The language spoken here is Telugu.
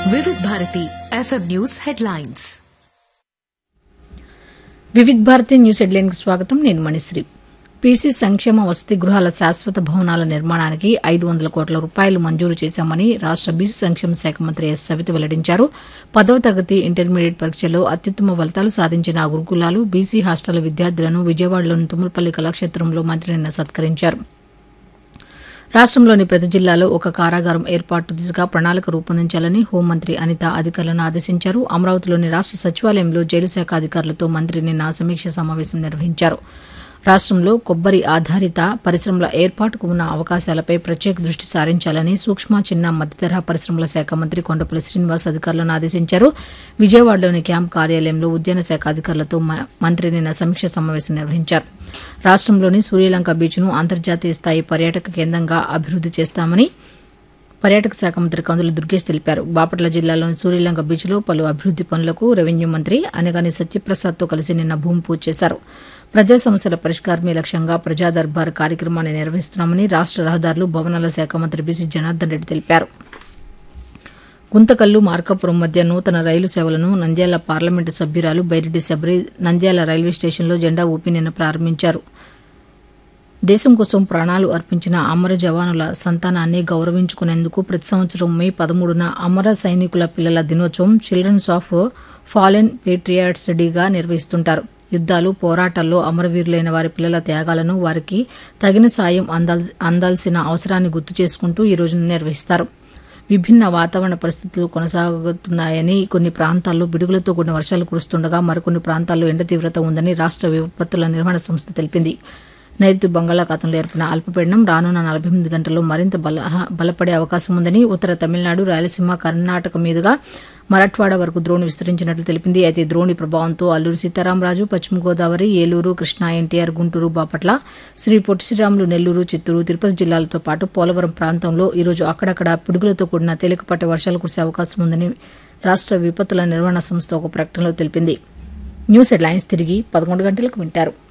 వివిధ Bharati FM news headlines Vividh Bharati news హెడ్లైన్కి స్వాగతం నేను మణిశ్రీ పీసీ సంక్షేమ వసతి గృహాల శాశ్వత భవనాల నిర్మాణానికి ఐదు వందల కోట్ల రూపాయలు మంజూరు చేశామని రాష్ట బీసీ సంక్షేమ శాఖ మంత్రి ఎస్ సవిత వెల్లడించారు పదవ తరగతి ఇంటర్మీడియట్ పరీక్షలో అత్యుత్తమ ఫలితాలు సాధించిన ఆ గురుకులాలు బీసీ హాస్టల్ విద్యార్థులను విజయవాడలోని తుమ్మలపల్లి కళాక్షేత్రంలో మంత్రి నిన్న సత్కరించారు రాష్ట్రంలోని ప్రతి జిల్లాలో ఒక కారాగారం ఏర్పాటు దిశగా ప్రణాళిక రూపొందించాలని హోంమంత్రి అనిత అధికారులను ఆదేశించారు అమరావతిలోని రాష్ట సచివాలయంలో జైలు శాఖ అధికారులతో మంత్రి నిన్న సమీక్ష సమావేశం నిర్వహించారు రాష్ట్రంలో కొబ్బరి ఆధారిత పరిశ్రమల ఏర్పాటుకు ఉన్న అవకాశాలపై ప్రత్యేక దృష్టి సారించాలని సూక్ష్మ చిన్న మధ్యతరహా పరిశ్రమల శాఖ మంత్రి కొండపల్లి శ్రీనివాస్ అధికారులను ఆదేశించారు విజయవాడలోని క్యాంప్ కార్యాలయంలో ఉద్యాన శాఖ అధికారులతో మ- మంత్రి నిన్న సమీక్ష సమావేశం నిర్వహించారు రాష్ట్రంలోని సూర్యలంక బీచ్ను అంతర్జాతీయ స్థాయి పర్యాటక కేంద్రంగా అభివృద్ది చేస్తామని పర్యాటక శాఖ మంత్రి కందుల దుర్గేష్ తెలిపారు బాపట్ల జిల్లాలోని సూర్యలంక బీచ్లో పలు అభివృద్ది పనులకు రెవెన్యూ మంత్రి అనగాని సత్యప్రసాద్తో కలిసి నిన్న భూమి పూజ చేశారు ప్రజా సమస్యల పరిష్కారమే లక్ష్యంగా ప్రజా దర్బార్ కార్యక్రమాన్ని నిర్వహిస్తున్నామని రాష్ట రహదారులు భవనాల శాఖ మంత్రి బీసీ జనార్దన్ రెడ్డి తెలిపారు గుంతకల్లు మార్కాపురం మధ్య నూతన రైలు సేవలను నంద్యాల పార్లమెంటు సభ్యురాలు బైరెడ్డి శబరి నంద్యాల రైల్వే స్టేషన్లో జెండా ఊపి నిన్న ప్రారంభించారు దేశం కోసం ప్రాణాలు అర్పించిన అమర జవానుల సంతానాన్ని గౌరవించుకునేందుకు ప్రతి సంవత్సరం మే పదమూడున అమర సైనికుల పిల్లల దినోత్సవం చిల్డ్రన్స్ ఆఫ్ ఫాలెన్ పేట్రియాట్స్ డేగా నిర్వహిస్తుంటారు యుద్ధాలు పోరాటాల్లో అమరవీరులైన వారి పిల్లల త్యాగాలను వారికి తగిన సాయం అందాల్ అందాల్సిన అవసరాన్ని గుర్తు చేసుకుంటూ ఈ రోజును నిర్వహిస్తారు విభిన్న వాతావరణ పరిస్థితులు కొనసాగుతున్నాయని కొన్ని ప్రాంతాల్లో పిడుగులతో కూడిన వర్షాలు కురుస్తుండగా మరికొన్ని ప్రాంతాల్లో ఎండ తీవ్రత ఉందని రాష్ట్ర విపత్తుల నిర్వహణ సంస్థ తెలిపింది నైరుతి బంగాళాఖాతంలో ఏర్పడిన అల్పపీడనం రానున్న నలభై ఎనిమిది గంటల్లో మరింత బల బలపడే అవకాశం ఉందని ఉత్తర తమిళనాడు రాయలసీమ కర్ణాటక మీదుగా మరాఠ్వాడ వరకు ద్రోణి విస్తరించినట్లు తెలిపింది అయితే ద్రోణి ప్రభావంతో అల్లూరు సీతారామరాజు పశ్చిమ గోదావరి ఏలూరు కృష్ణా ఎన్టీఆర్ గుంటూరు బాపట్ల శ్రీ పొట్టి శ్రీరాములు నెల్లూరు చిత్తూరు తిరుపతి జిల్లాలతో పాటు పోలవరం ప్రాంతంలో ఈరోజు అక్కడక్కడ పిడుగులతో కూడిన తేలికపాటి వర్షాలు కురిసే అవకాశం ఉందని రాష్ట్ర విపత్తుల నిర్వహణ సంస్థ ఒక ప్రకటనలో తెలిపింది న్యూస్ హెడ్లైన్స్ తిరిగి పదకొండు గంటలకు వింటారు